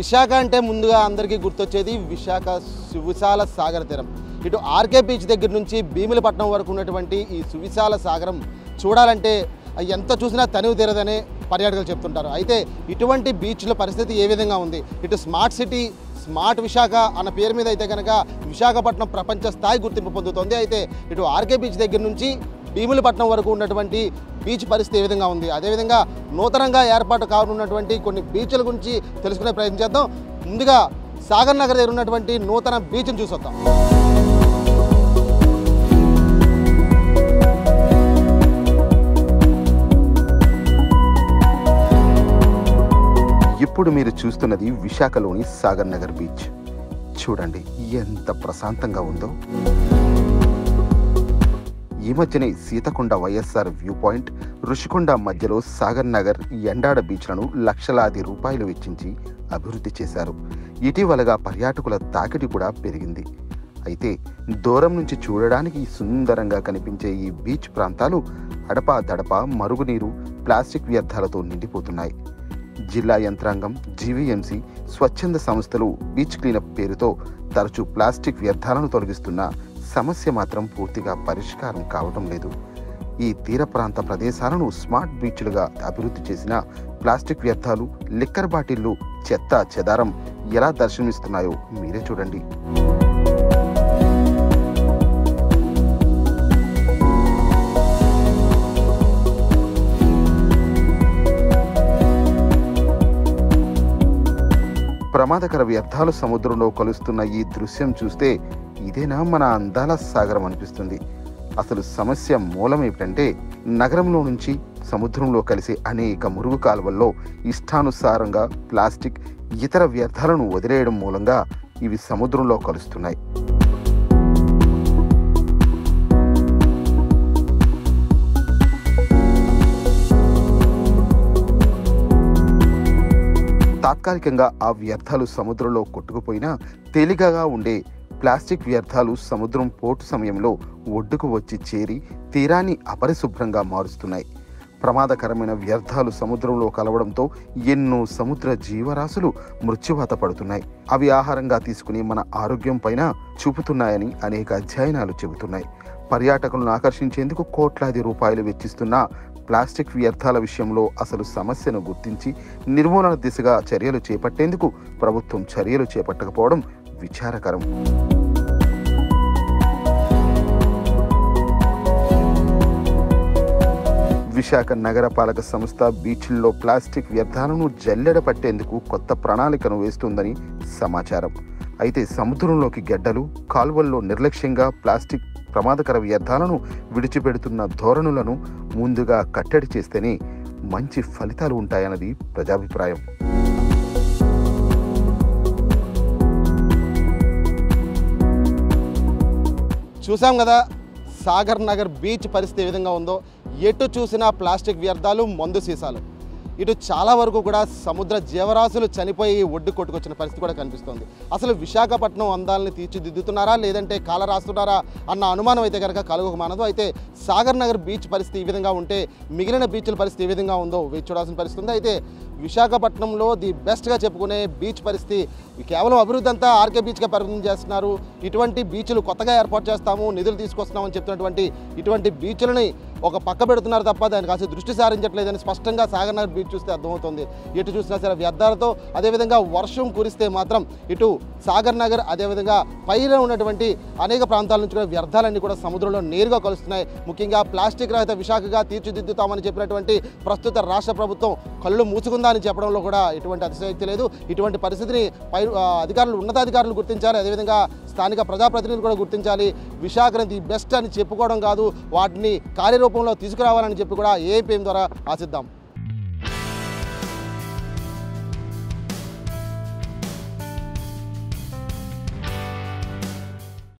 విశాఖ అంటే ముందుగా అందరికీ గుర్తొచ్చేది విశాఖ సువిశాల సాగర తీరం ఇటు ఆర్కే బీచ్ దగ్గర నుంచి భీమిలపట్నం వరకు ఉన్నటువంటి ఈ సువిశాల సాగరం చూడాలంటే ఎంత చూసినా తనివి తీరదనే పర్యాటకులు చెప్తుంటారు అయితే ఇటువంటి బీచ్ల పరిస్థితి ఏ విధంగా ఉంది ఇటు స్మార్ట్ సిటీ స్మార్ట్ విశాఖ అన్న పేరు మీద అయితే కనుక విశాఖపట్నం ప్రపంచ స్థాయి గుర్తింపు పొందుతోంది అయితే ఇటు ఆర్కే బీచ్ దగ్గర నుంచి భీములపట్నం వరకు ఉన్నటువంటి బీచ్ పరిస్థితి ఏ విధంగా ఉంది అదేవిధంగా నూతనంగా ఏర్పాటు కానున్నటువంటి కొన్ని బీచ్ల గురించి తెలుసుకునే ప్రయత్నం చేద్దాం ముందుగా సాగర్ నగర్ దగ్గర ఉన్నటువంటి నూతన బీచ్ని చూసొద్దాం ఇప్పుడు మీరు చూస్తున్నది విశాఖలోని సాగర్ నగర్ బీచ్ చూడండి ఎంత ప్రశాంతంగా ఉందో ఈ మధ్యనే Seethakonda YSR view point Rushikonda మధ్యలో సాగర్ నగర్ ఎండాడ బీచ్లను లక్షలాది రూపాయలు వెచ్చించి అభివృద్ధి చేశారు ఇటీవలగా పర్యాటకుల తాకిడి కూడా పెరిగింది అయితే దూరం నుంచి చూడడానికి సుందరంగా కనిపించే ఈ బీచ్ ప్రాంతాలు అడపా దడప మరుగునీరు ప్లాస్టిక్ వ్యర్థాలతో నిండిపోతున్నాయి జిల్లా యంత్రాంగం జీవీఎంసీ స్వచ్ఛంద సంస్థలు బీచ్ క్లీనప్ పేరుతో తరచూ ప్లాస్టిక్ వ్యర్థాలను తొలగిస్తున్న సమస్య మాత్రం పూర్తిగా పరిష్కారం కావటం లేదు ఈ తీర ప్రాంత ప్రదేశాలను స్మార్ట్ బీచ్లుగా అభివృద్ధి చేసిన ప్లాస్టిక్ వ్యర్థాలు లిక్కర్ బాటిళ్లు చెత్త చెదారం ఎలా దర్శనమిస్తున్నాయో మీరే చూడండి ప్రమాదకర వ్యర్థాలు సముద్రంలో కలుస్తున్న ఈ దృశ్యం చూస్తే ఇదేనా మన అందాల సాగరం అనిపిస్తుంది అసలు సమస్య మూలం ఏమిటంటే నగరంలో నుంచి సముద్రంలో కలిసే అనేక మురుగు కాలువల్లో ఇష్టానుసారంగా ప్లాస్టిక్ ఇతర వ్యర్థాలను వదిలేయడం మూలంగా ఇవి సముద్రంలో కలుస్తున్నాయి తాత్కాలికంగా ఆ వ్యర్థాలు సముద్రంలో కొట్టుకుపోయినా తేలికగా ఉండే ప్లాస్టిక్ వ్యర్థాలు సముద్రం పోటు సమయంలో ఒడ్డుకు వచ్చి చేరి తీరాన్ని అపరిశుభ్రంగా మారుస్తున్నాయి ప్రమాదకరమైన వ్యర్థాలు సముద్రంలో కలవడంతో ఎన్నో సముద్ర జీవరాశులు మృత్యువాత పడుతున్నాయి అవి ఆహారంగా తీసుకుని మన ఆరోగ్యం పైన చూపుతున్నాయని అనేక అధ్యయనాలు చెబుతున్నాయి పర్యాటకులను ఆకర్షించేందుకు కోట్లాది రూపాయలు వెచ్చిస్తున్న ప్లాస్టిక్ వ్యర్థాల విషయంలో అసలు సమస్యను గుర్తించి నిర్మూలన దిశగా చర్యలు చేపట్టేందుకు ప్రభుత్వం చర్యలు చేపట్టకపోవడం విచారకరం విశాఖ నగరపాలక సంస్థ బీచ్ల్లో ప్లాస్టిక్ వ్యర్థాలను జల్లెడ పట్టేందుకు కొత్త ప్రణాళికను వేస్తుందని సమాచారం అయితే సముద్రంలోకి గెడ్డలు కాల్వల్లో నిర్లక్ష్యంగా ప్లాస్టిక్ ప్రమాదకర వ్యర్థాలను విడిచిపెడుతున్న ధోరణులను ముందుగా కట్టడి చేస్తేనే మంచి ఫలితాలు ఉంటాయన్నది ప్రజాభిప్రాయం చూసాం కదా సాగర్ నగర్ బీచ్ పరిస్థితి ఏ విధంగా ఉందో ఎటు చూసినా ప్లాస్టిక్ వ్యర్థాలు మందు సీసాలు ఇటు చాలా వరకు కూడా సముద్ర జీవరాశులు చనిపోయి ఒడ్డు కొట్టుకొచ్చిన పరిస్థితి కూడా కనిపిస్తోంది అసలు విశాఖపట్నం అందాలని తీర్చిదిద్దుతున్నారా లేదంటే కాల రాస్తున్నారా అన్న అనుమానం అయితే కనుక కలుగక మానదు అయితే సాగర్ నగర్ బీచ్ పరిస్థితి ఈ విధంగా ఉంటే మిగిలిన బీచ్ల పరిస్థితి ఏ విధంగా ఉందో వేచి చూడాల్సిన పరిస్థితి ఉంది అయితే విశాఖపట్నంలో ది బెస్ట్గా చెప్పుకునే బీచ్ పరిస్థితి కేవలం అభివృద్ధి అంతా ఆర్కే బీచ్గా పరిమితం చేస్తున్నారు ఇటువంటి బీచ్లు కొత్తగా ఏర్పాటు చేస్తాము నిధులు తీసుకొస్తున్నామని చెప్తున్నటువంటి ఇటువంటి బీచ్లని ఒక పక్క పెడుతున్నారు తప్ప దానికి అసలు దృష్టి సారించట్లేదని స్పష్టంగా సాగర్ నగర్ బీచ్ చూస్తే అర్థమవుతుంది ఎటు చూసినా సరే వ్యర్థాలతో అదేవిధంగా వర్షం కురిస్తే మాత్రం ఇటు సాగర్ నగర్ అదేవిధంగా పైన ఉన్నటువంటి అనేక ప్రాంతాల నుంచి కూడా వ్యర్థాలన్నీ కూడా సముద్రంలో నేరుగా కలుస్తున్నాయి ముఖ్యంగా ప్లాస్టిక్ రహిత విశాఖగా తీర్చిదిద్దుతామని చెప్పినటువంటి ప్రస్తుత రాష్ట్ర ప్రభుత్వం కళ్ళు మూసుకుందా అని చెప్పడంలో కూడా ఎటువంటి అతిశయోక్తి లేదు ఇటువంటి పరిస్థితిని పై ఆ, అధికారులు ఉన్నతాధికారులు గుర్తించాలి అదేవిధంగా స్థానిక ప్రజాప్రతినిధులు కూడా గుర్తించాలి విశాఖని ది బెస్ట్ అని చెప్పుకోవడం కాదు వాటిని కార్యరూపంలో తీసుకురావాలని చెప్పి కూడా ఏపీఎం ద్వారా ఆశిద్దాం